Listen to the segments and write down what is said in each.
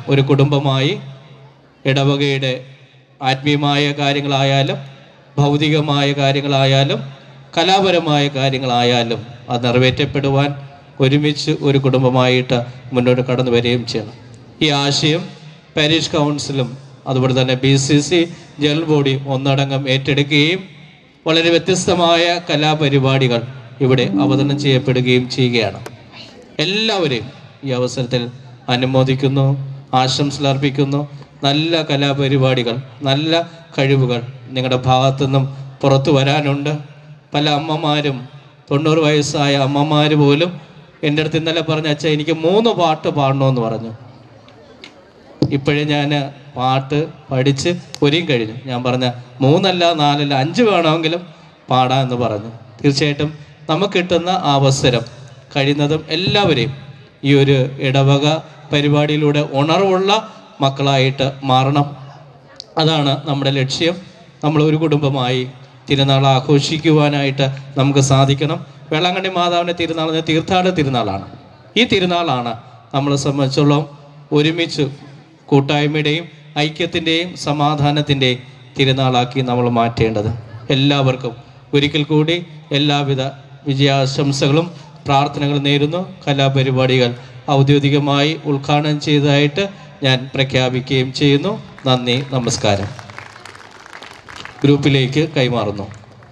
ഒരു കുടുംബമായി ഇടവകയുടെ ആത്മീയമായ കാര്യങ്ങളായാലും ഭൗതികമായ കാര്യങ്ങളായാലും കലാപരമായ കാര്യങ്ങളായാലും അത് നിറവേറ്റപ്പെടുവാൻ ഒരുമിച്ച് ഒരു കുടുംബമായിട്ട് മുന്നോട്ട് കടന്നു വരികയും ചെയ്യണം ഈ ആശയം പാരീഷ് കൗൺസിലും അതുപോലെ തന്നെ B C C general body ഒന്നടങ്കം ഏറ്റെടുക്കുകയും വളരെ വ്യത്യസ്തമായ കലാപരിപാടികൾ ഇവിടെ അവതരണം ചെയ്യപ്പെടുകയും ചെയ്യുകയാണ് എല്ലാവരെയും ഈ അവസരത്തിൽ അനുമോദിക്കുന്നു ആശംസകൾ അർപ്പിക്കുന്നു നല്ല കലാപരിപാടികൾ നല്ല കഴിവുകൾ നിങ്ങളുടെ ഭാഗത്തു നിന്നും പുറത്തു വരാനുണ്ട് പല അമ്മമാരും തൊണ്ണൂറ് വയസ്സായ അമ്മമാർ പോലും എൻ്റെ അടുത്ത് ഇന്നലെ പറഞ്ഞ അച്ഛാ എനിക്ക് മൂന്ന് പാട്ട് പാടണമെന്ന് പറഞ്ഞു ഇപ്പോഴേ ഞാൻ പാട്ട് പഠിച്ച് ഒരുങ്ങി കഴിഞ്ഞു ഞാൻ പറഞ്ഞ മൂന്നല്ല നാലല്ല അഞ്ച് വേണമെങ്കിലും പാടാമെന്ന് പറഞ്ഞു തീർച്ചയായിട്ടും നമുക്ക് കിട്ടുന്ന ആ അവസരം കഴിയുന്നതും എല്ലാവരെയും ഈ ഒരു ഇടവക പരിപാടിയിലൂടെ ഉണർവുള്ള മക്കളായിട്ട് മാറണം അതാണ് നമ്മുടെ ലക്ഷ്യം നമ്മൾ ഒരു കുടുംബമായി തിരുനാൾ ആഘോഷിക്കുവാനായിട്ട് നമുക്ക് സാധിക്കണം വെള്ളാങ്കണ്ണി മാതാവിൻ്റെ തിരുനാൾ എന്ന തീർത്ഥാടന തിരുനാളാണ് ഈ തിരുനാളാണ് നമ്മളെ സംബന്ധിച്ചോളം ഒരുമിച്ച് കൂട്ടായ്മയുടെയും ഐക്യത്തിൻ്റെയും സമാധാനത്തിൻ്റെയും തിരുനാളാക്കി നമ്മൾ മാറ്റേണ്ടത് എല്ലാവർക്കും ഒരിക്കൽ കൂടി എല്ലാവിധ വിജയാശംസകളും പ്രാർത്ഥനകളും നേരുന്നു കലാപരിപാടികൾ ഔദ്യോഗികമായി ഉദ്ഘാടനം ചെയ്തതായിട്ട് ഞാൻ പ്രഖ്യാപിക്കുകയും ചെയ്യുന്നു നന്ദി നമസ്കാരം ഗ്രൂപ്പിലേക്ക് കൈമാറുന്നു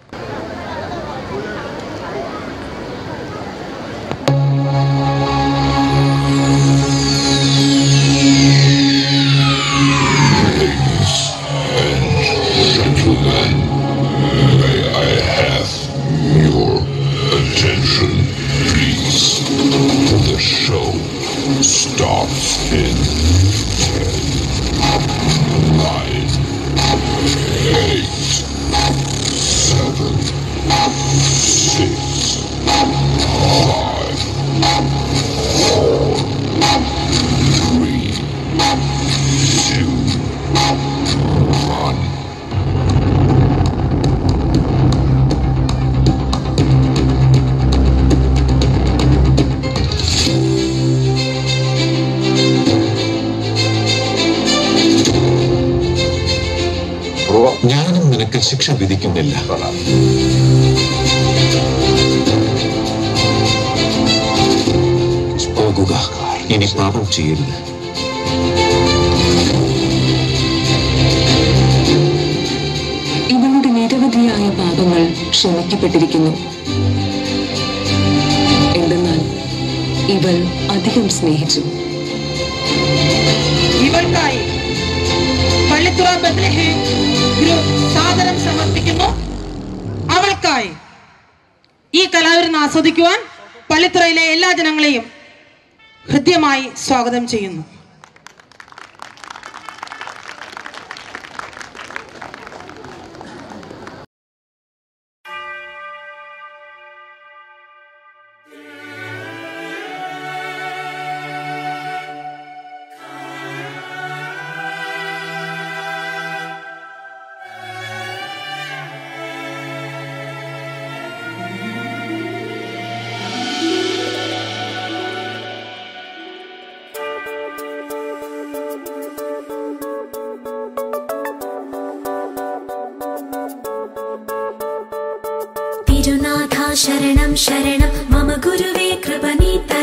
Gentlemen, may I have your attention, please? The show starts in 10, 9, 8, 7, 6, 5, 4, 3, 2, 1. ഞാനും നിനക്ക് ശിക്ഷ വിധിക്കുന്നില്ല പോകുക ഇനി പാപം ചെയ്യരുത് ഇവളുടെ നിരവധിയായ പാപങ്ങൾ ക്ഷമിക്കപ്പെട്ടിരിക്കുന്നു എന്തെന്നാൽ ഇവൾ അധികം സ്നേഹിച്ചു ഇവൾക്കായി പള്ളിത്തുറ ബദ്ലഹേം ഗ്രൂപ്പ് സാദരം സമർപ്പിക്കുന്നു അവൾക്കായി ഈ കലാവിരുന്ന് ആസ്വദിക്കുവാൻ പള്ളിത്തുറയിലെ എല്ലാ ജനങ്ങളെയും ഹൃദ്യമായി സ്വാഗതം ചെയ്യുന്നു തിരുനാഥ ശരണം ശരണം മമ ഗുരുവേ കൃപനീത